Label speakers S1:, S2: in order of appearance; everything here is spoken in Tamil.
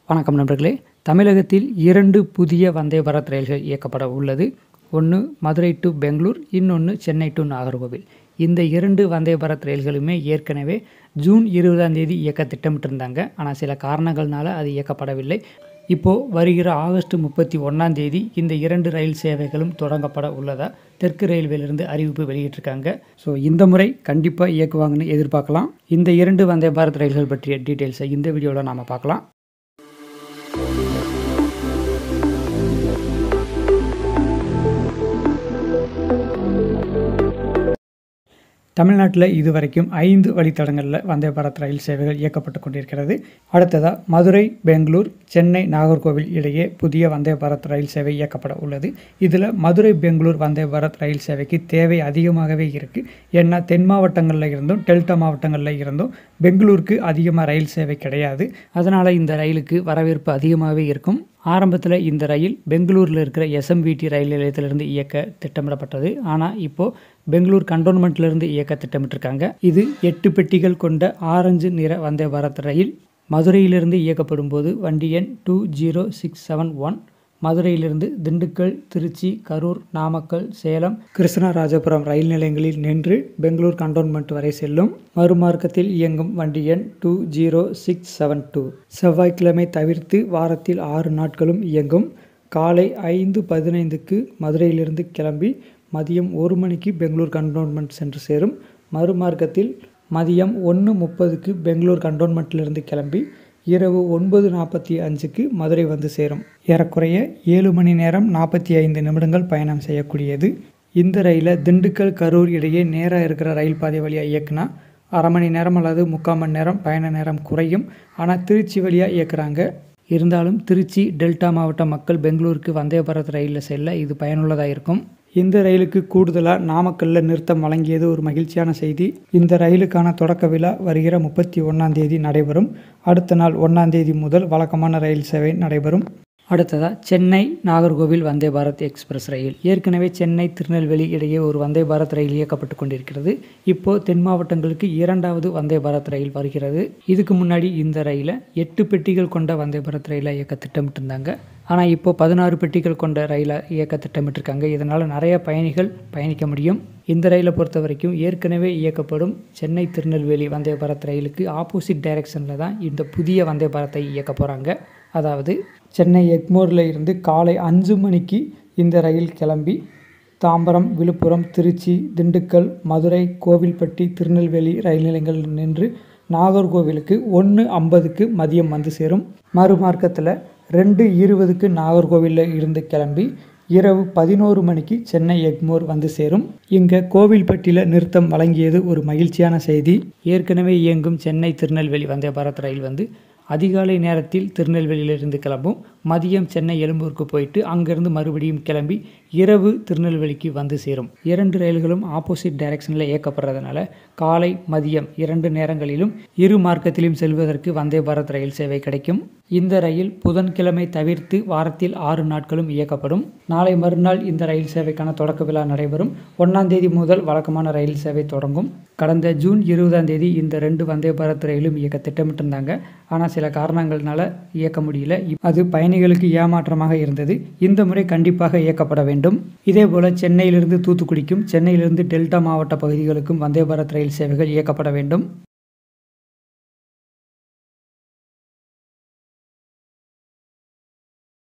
S1: வணக்கம் நண்பர்களே தமிழகத்தில் இரண்டு புதிய வந்தே பாரத் ரயில்கள் இயக்கப்பட உள்ளது ஒன்று மதுரை டு பெங்களூர் இன்னொன்று சென்னை டு நாகர்கோவில் இந்த இரண்டு வந்தே பாரத் ரயில்களுமே ஏற்கனவே ஜூன் இருபதாம் தேதி இயக்க திட்டமிட்டிருந்தாங்க ஆனால் சில காரணங்கள்னால அது இயக்கப்படவில்லை இப்போது வருகிற ஆகஸ்ட் முப்பத்தி ஒன்றாம் தேதி இந்த இரண்டு ரயில் சேவைகளும் தொடங்கப்பட உள்ளதா தெற்கு ரயில்வேலிருந்து அறிவிப்பு வெளியிட்டிருக்காங்க ஸோ இந்த முறை கண்டிப்பாக இயக்குவாங்கன்னு எதிர்பார்க்கலாம் இந்த இரண்டு வந்தே பாரத் ரயில்கள் பற்றிய டீட்டெயில்ஸை இந்த வீடியோவில் நாம் பார்க்கலாம் தமிழ்நாட்டில் இதுவரைக்கும் ஐந்து வழித்தடங்களில் வந்தே பாரத் ரயில் சேவைகள் இயக்கப்பட்டு கொண்டிருக்கிறது அடுத்ததாக மதுரை பெங்களூர் சென்னை நாகர்கோவில் இடையே புதிய வந்தே பாரத் ரயில் சேவை இயக்கப்பட உள்ளது இதில் மதுரை பெங்களூர் வந்தே பாரத் ரயில் சேவைக்கு தேவை அதிகமாகவே இருக்குது ஏன்னா தென் மாவட்டங்களில் இருந்தும் டெல்டா மாவட்டங்களில் இருந்தும் பெங்களூருக்கு அதிகமாக ரயில் சேவை கிடையாது அதனால் இந்த ரயிலுக்கு வரவேற்பு அதிகமாகவே இருக்கும் ஆரம்பத்தில் இந்த ரயில் பெங்களூரில் இருக்கிற எஸ்எம்விடி ரயில் நிலையத்திலிருந்து இயக்க திட்டமிடப்பட்டது ஆனால் இப்போது பெங்களூர் கண்டோன்மெண்ட்லேருந்து இயக்க திட்டமிட்டிருக்காங்க இது எட்டு பெட்டிகள் கொண்ட ஆரஞ்சு நிற வந்தே பாரத் ரயில் மதுரையிலிருந்து இயக்கப்படும் போது வண்டி எண் two zero six seven one மதுரையிலிருந்து திண்டுக்கல் திருச்சி கரூர் நாமக்கல் சேலம் கிருஷ்ணராஜபுரம் ரயில் நிலையங்களில் நின்று பெங்களூர் கண்டோன்மெண்ட் வரை செல்லும் மறுமார்க்கத்தில் இயங்கும் வண்டி எண் two zero six seven two செவ்வாய்க்கிழமை தவிர்த்து வாரத்தில் ஆறு நாட்களும் இயங்கும் காலை ஐந்து பதினைந்துக்கு மதுரையிலிருந்து கிளம்பி மதியம் ஒரு மணிக்கு பெங்களூர் கண்டோன்மெண்ட் சென்று சேரும் மறுமார்க்கத்தில் மதியம் ஒன்று முப்பதுக்கு பெங்களூர் கண்டோன்மெண்ட்டிலிருந்து கிளம்பி இரவு ஒன்பது நாற்பத்தி அஞ்சுக்கு மதுரை வந்து சேரும் ஏறக்குறைய ஏழு மணி நேரம் நாற்பத்தி ஐந்து நிமிடங்கள் பயணம் செய்யக்கூடியது இந்த ரயிலை திண்டுக்கல் கரூர் இடையே நேராக இருக்கிற ரயில் பாதை வழியாக இயக்குனா அரை மணி நேரம் அல்லது முக்கால் மணி நேரம் பயண நேரம் குறையும் ஆனால் திருச்சி வழியாக இயக்குறாங்க இருந்தாலும் திருச்சி டெல்டா மாவட்ட மக்கள் பெங்களூருக்கு வந்தே பாரத் ரயிலில் செல்ல இது பயனுள்ளதாக இருக்கும் இந்த ரயிலுக்கு கூடுதலாக நாமக்கல்லில் நிறுத்தம் வழங்கியது ஒரு மகிழ்ச்சியான செய்தி இந்த ரயிலுக்கான தொடக்க விழா வருகிற முப்பத்தி ஒன்றாம் தேதி நடைபெறும் அடுத்த நாள் ஒன்றாம் தேதி முதல் வழக்கமான ரயில் சேவை நடைபெறும் அடுத்ததாக சென்னை நாகர்கோவில் வந்தே பாரத் எக்ஸ்பிரஸ் ரயில் ஏற்கனவே சென்னை திருநெல்வேலி இடையே ஒரு வந்தே பாரத் ரயில் இயக்கப்பட்டு கொண்டிருக்கிறது இப்போது தென் மாவட்டங்களுக்கு இரண்டாவது வந்தே பாரத் ரயில் வருகிறது இதுக்கு முன்னாடி இந்த ரயிலை எட்டு பெட்டிகள் கொண்ட வந்தே பாரத் ரயிலை இயக்க திட்டமிட்டிருந்தாங்க ஆனால் இப்போ பதினாறு பெட்டிகள் கொண்ட ரயிலை இயக்க திட்டமிட்டிருக்காங்க இதனால் நிறைய பயணிகள் பயணிக்க முடியும் இந்த ரயிலை பொறுத்த வரைக்கும் ஏற்கனவே இயக்கப்படும் சென்னை திருநெல்வேலி வந்தே பாரத் ரயிலுக்கு ஆப்போசிட் டைரக்ஷனில் தான் இந்த புதிய வந்தே பாரத்தை இயக்க போகிறாங்க அதாவது சென்னை எக்மோரில் இருந்து காலை அஞ்சு மணிக்கு இந்த ரயில் கிளம்பி தாம்பரம் விழுப்புரம் திருச்சி திண்டுக்கல் மதுரை கோவில்பட்டி திருநெல்வேலி ரயில் நிலையங்கள் நின்று நாகர்கோவிலுக்கு ஒன்று ஐம்பதுக்கு மதியம் வந்து சேரும் மறுமார்க்கத்தில் ரெண்டு இருபதுக்கு நாகர்கோவிலில் இருந்து கிளம்பி இரவு பதினோரு மணிக்கு சென்னை எக்மோர் வந்து சேரும் இங்கே கோவில்பட்டியில் நிறுத்தம் வழங்கியது ஒரு மகிழ்ச்சியான செய்தி ஏற்கனவே இயங்கும் சென்னை திருநெல்வேலி வந்தே பாரத் ரயில் வந்து அதிகாலை நேரத்தில் திருநெல்வேலியிலிருந்து கிளம்பும் மதியம் சென்னை எழும்பூருக்கு போயிட்டு அங்கேருந்து மறுபடியும் கிளம்பி இரவு திருநெல்வேலிக்கு வந்து சேரும் இரண்டு ரயில்களும் ஆப்போசிட் டைரக்ஷனில் இயக்கப்படுறதுனால காலை மதியம் இரண்டு நேரங்களிலும் இரு மார்க்கத்திலும் செல்வதற்கு வந்தே பாரத் ரயில் சேவை கிடைக்கும் இந்த ரயில் புதன்கிழமை தவிர்த்து வாரத்தில் ஆறு நாட்களும் இயக்கப்படும் நாளை மறுநாள் இந்த ரயில் சேவைக்கான தொடக்க விழா நடைபெறும் ஒன்றாம் தேதி முதல் வழக்கமான ரயில் சேவை தொடங்கும் கடந்த ஜூன் இருபதாம் தேதி இந்த ரெண்டு வந்தே பாரத் ரயிலும் இயக்க திட்டமிட்டிருந்தாங்க ஆனால் சில காரணங்கள்னால இயக்க முடியல அது பயணிகளுக்கு ஏமாற்றமாக இருந்தது இந்த முறை கண்டிப்பாக இயக்கப்பட வேண்டும் இதேபோல சென்னையிலிருந்து தூத்துக்குடிக்கும் சென்னையிலிருந்து டெல்டா மாவட்ட பகுதிகளுக்கும் வந்தே பாரத் ரயில் சேவைகள் இயக்கப்பட வேண்டும்